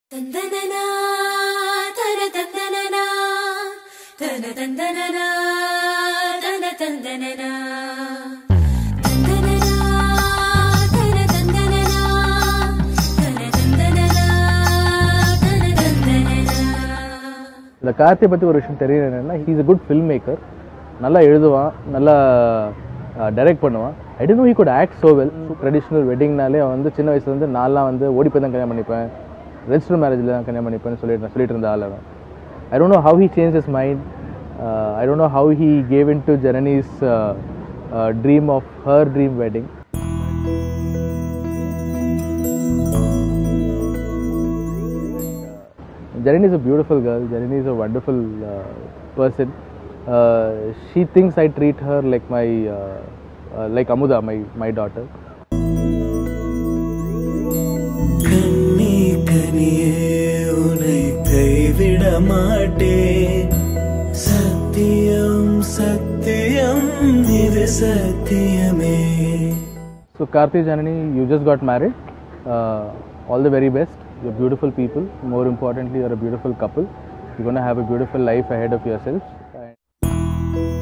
தந்தனனா தன தந்தனனா தன தந்தனனா தன தந்தனனா தந்தனனா தன தந்தனனா தன தந்தனனா தன தந்தனனா இந்த கார்த்தியை பற்றி ஒரு விஷயம் தெரியும் என்னென்னா he's a good film maker நல்லா எழுதுவான் நல்லா டைரக்ட் பண்ணுவான் I don't know he good act so well traditional வெட்டிங்னாலே அவன் வந்து சின்ன வயசுலேருந்து நான்லாம் வந்து ஓடி போய் தான் கல்யாணம் பண்ணிப்பேன் ரெஜிஸ்டர் மேரேஜில் தான் கல்யாணம் பண்ணிப்பேன்னு சொல்லிட்டு சொல்லிட்டு இருந்த ஆள் அவன் I don't know how he change his mind I don't know how he gave in to ஜெரனிஸ் dream of her dream wedding Janani is a beautiful girl. Janani is a wonderful uh, person. Uh, she thinks I treat her like my uh, uh, like Amuda, my my daughter. கண்ணி கனியே உனை கைவிட மாட்டேன் சத்தியம் சத்தியம் இது சத்தியமே So Karthi Janani, you just got married. Uh, all the very best. You're beautiful people. More importantly, you're a beautiful couple. You're gonna have a beautiful life ahead of yourselves. And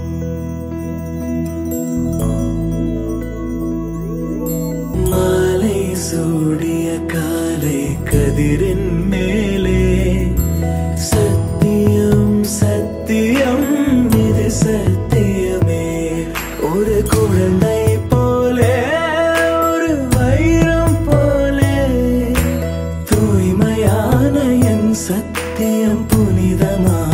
மாலை சூடிய காலை கதிரின் மேலே சத்தியம் சத்தியம் இது சத்தியமே ஒரு குழந்தை போலே ஒரு வைரம் போலே தூய்மையான என் சத்தியம் புனிதமான